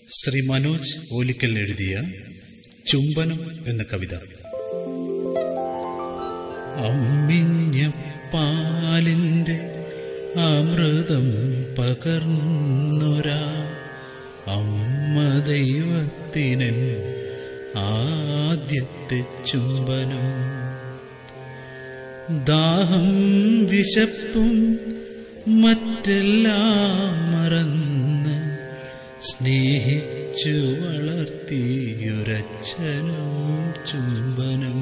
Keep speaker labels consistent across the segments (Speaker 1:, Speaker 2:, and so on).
Speaker 1: ശ്രീ മനോജ് ഓലിക്കൽ എഴുതിയ ചുംബനം എന്ന കവിത അമ്മിഞ്ഞ പാലിന്റെ അമൃതം പകർന്നൊരാ അമ്മ ദൈവത്തിനൻ ആദ്യത്തെ ചുംബനം ദാഹം വിശപ്പും മറ്റെല്ലാം മറന്ന് സ്നേഹിച്ചു വളർത്തിയൊരച്ഛനും ചുംബനം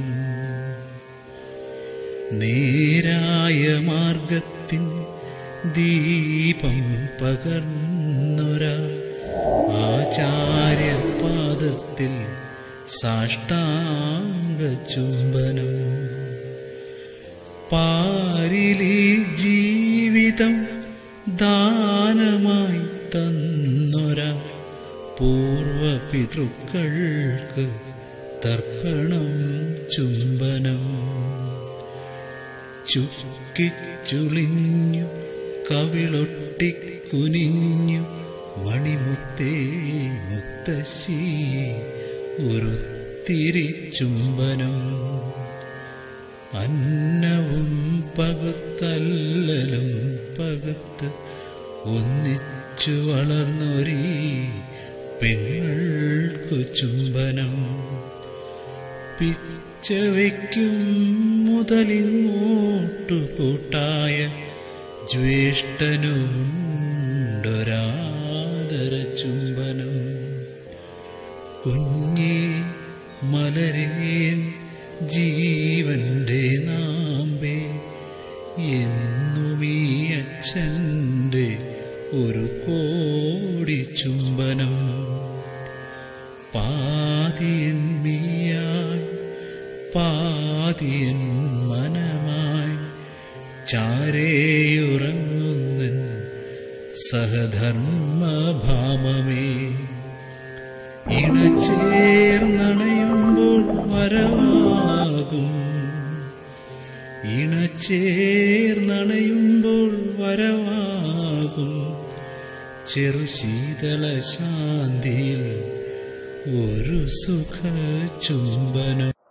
Speaker 1: നേരായ മാർഗത്തിൻ ദീപം പകർന്നൊരാ ആചാര്യപാദത്തിൽ സാഷ്ടാംഗ ചുംബനം പാരിലി ജീവിതം ദാനമായി തന്നൊര പൂർവപിതൃക്കൾക്ക് തർപ്പണം ചുംബനം ചുക്കിച്ചുളിഞ്ഞു കവിളൊട്ടിക്കുനിഞ്ഞു മണിമുത്തേ മുത്തശ്ശി ഒരു തിരി ചുംബനം അന്നവും പകുത്തല്ലലും പകുത്ത് ഒന്നിച്ചു വളർന്നൊരീ പെങ്ങൾക്കു ചുംബനം പിച്ചവയ്ക്കും മുതലിങ്ങോട്ടു കൂട്ടായ ജ്യേഷ്ഠനുമുണ്ടൊരാദര ചുംബനം കുഞ്ഞേ മലരേൻ ജീവന്റെ നാമ്പേ എന്നുമീ അച്ഛൻ്റെ ഒരു കോടി ചുംബനം പാതിയൻ മീയായി പാതിയൻ മനമായി ചാരേയുറങ്ങുന്നൻ സഹധർമ്മഭാമമേ ഇണചേർന്നണയുമ്പോൾ വരവാകും ഇണചേർന്നണയുമ്പോൾ വരവാകും ചെറുശീതള ശാന്തിയിൽ ഒരു സുഖ ചുംബനം